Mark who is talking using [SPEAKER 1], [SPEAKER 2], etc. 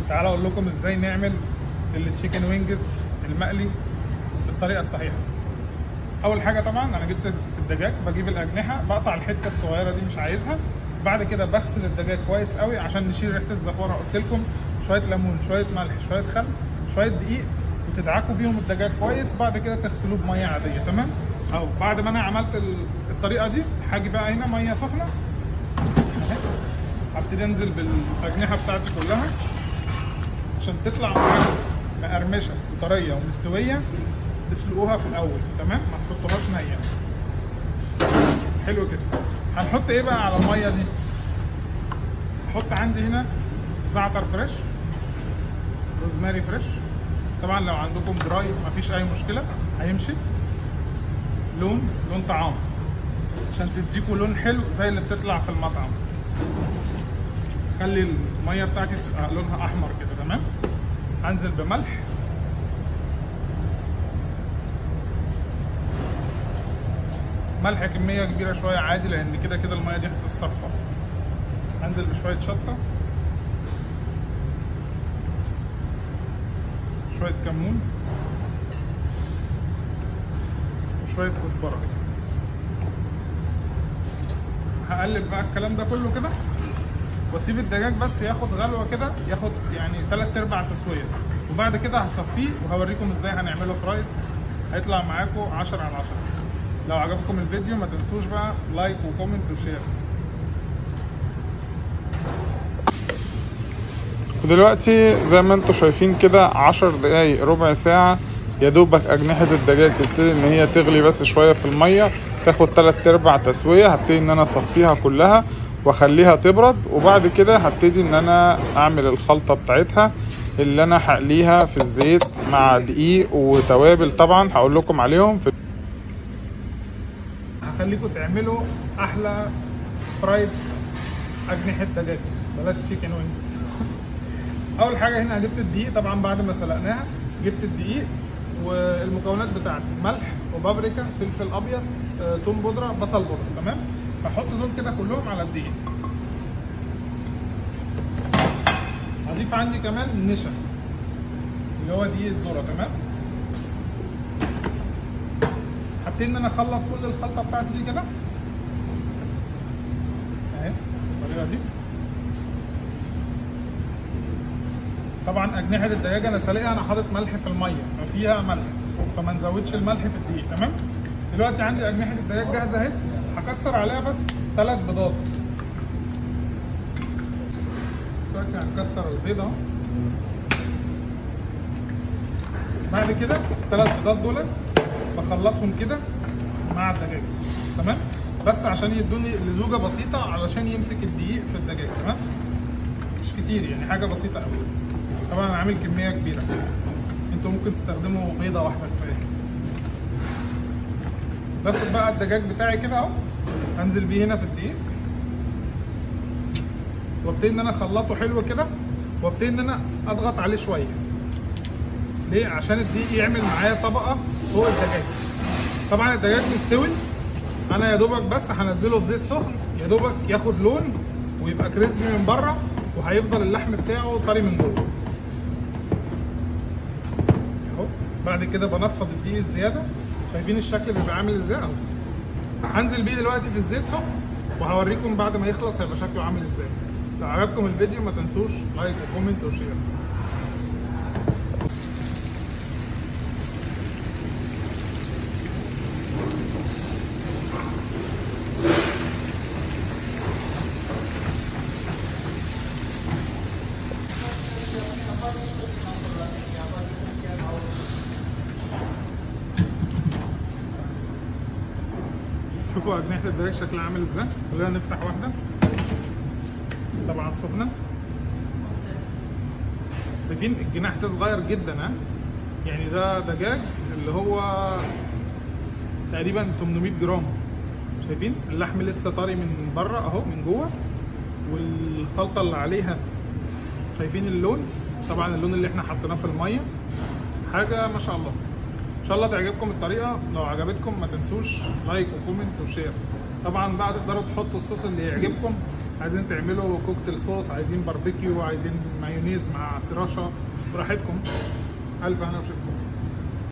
[SPEAKER 1] تعالوا اقول لكم ازاي نعمل التشيكن وينجز المقلي بالطريقه الصحيحه اول حاجه طبعا انا جبت الدجاج بجيب الاجنحه بقطع الحته الصغيره دي مش عايزها بعد كده بغسل الدجاج كويس قوي عشان نشيل ريحه الزفاره قلت لكم شويه ليمون شويه ملح شويه خل شويه دقيق وتدعكوا بيهم الدجاج كويس بعد كده تغسلوه بميه عاديه تمام اهو بعد ما انا عملت ال- الطريقه دي هاجي بقى هنا ميه سخنه أهي. هبتدي انزل بالاجنحه بتاعتي كلها عشان تطلع معاكم مقرمشه وطريه ومستويه تسلقوها في الاول تمام ما تحطوهاش نيه حلو كده هنحط ايه بقى على الميه دي هحط عندي هنا زعتر فريش روزماري فريش طبعا لو عندكم دراي مفيش اي مشكله هيمشي لون لون طعام عشان تديكوا لون حلو زي اللي بتطلع في المطعم خلي الميه بتاعتي تبقى لونها احمر كده تمام هنزل بملح ملح كميه كبيره شويه عادي لان كده كده الميه دي هتتصفى هنزل بشويه شطه شويه كمون وشويه كزبره هقلب بقى الكلام ده كله كده واسيب الدجاج بس ياخد غلوه كده ياخد يعني تلات ارباع تسويه وبعد كده هصفيه وهوريكم ازاي هنعمله فرايد هيطلع معاكم 10 على 10 لو عجبكم الفيديو ما تنسوش بقى لايك وكومنت وشير ودلوقتي زي ما انتم شايفين كده 10 دقايق ربع ساعة يا دوبك أجنحة الدجاج تبتدي إن هي تغلي بس شوية في المية تاخد تلات أرباع تسوية هبتدي إن أنا أصفيها كلها وأخليها تبرد وبعد كده هبتدي إن أنا أعمل الخلطة بتاعتها اللي أنا هقليها في الزيت مع دقيق وتوابل طبعا هقول لكم عليهم في هخليكم تعملوا أحلى فرايد أجنحة دجاج بلاش تشيكن وينجز اول حاجه هنا جبت الدقيق طبعا بعد ما سلقناها جبت الدقيق والمكونات بتاعتي ملح وبابريكا فلفل ابيض آه، توم بودره بصل بودره تمام هحط دول كده كلهم على الدقيق هضيف عندي كمان نشا اللي هو دقيق الذره تمام هبتدي ان انا اخلط كل الخلطه بتاعتي دي كده اهي بالطريقه دي طبعا اجنحه الدجاجه انا سالقها انا حاطط ملح في الميه ففيها ملح فما نزودش الملح في الدقيق تمام دلوقتي عندي اجنحه الدجاج جاهزه اهي هكسر عليها بس ثلاث بيضات دلوقتي هنكسر البيضه اهو بعد كده الثلاث بيضات دولت بخلطهم كده مع الدجاج تمام بس عشان يدوني لزوجه بسيطه علشان يمسك الدقيق في الدجاج تمام مش كتير يعني حاجه بسيطه قوي طبعا انا عامل كميه كبيره انتوا ممكن تستخدموا بيضه واحده كفايه باخد بقى الدجاج بتاعي كده اهو هنزل بيه هنا في الدقيق وابتدي ان انا اخلطه حلو كده وابتدي ان انا اضغط عليه شويه ليه عشان الدقيق يعمل معايا طبقه فوق الدجاج طبعا الدجاج مستوي انا يا دوبك بس هنزله في زيت سخن يا دوبك ياخد لون ويبقى كريسبي من بره وهيفضل اللحم بتاعه طري من جوه اهو بعد كده بنفض الدقيق الزياده شايفين الشكل بيبقى عامل ازاي اهو هنزل بيه دلوقتي في الزيت سخن وهوريكم بعد ما يخلص هيبقى شكله عامل ازاي لو عجبكم الفيديو ما تنسوش لايك وكومنت وشير شوفوا اجنحه الدجاج شكلها عامل ازاي خلينا نفتح واحده طبعا سخنه شايفين الجناح ده صغير جدا ها يعني ده دجاج اللي هو تقريبا 800 جرام شايفين اللحم لسه طري من بره اهو من جوه والخلطه اللي عليها شايفين اللون طبعا اللون اللي احنا حطيناه في الميه حاجه ما شاء الله ان شاء الله تعجبكم الطريقه لو عجبتكم ما تنسوش لايك وكومنت وشير طبعا بقى تقدروا تحطوا الصوص اللي يعجبكم عايزين تعملوا كوكتيل صوص عايزين باربيكيو عايزين مايونيز مع سراشة براحتكم الف انا وشفكم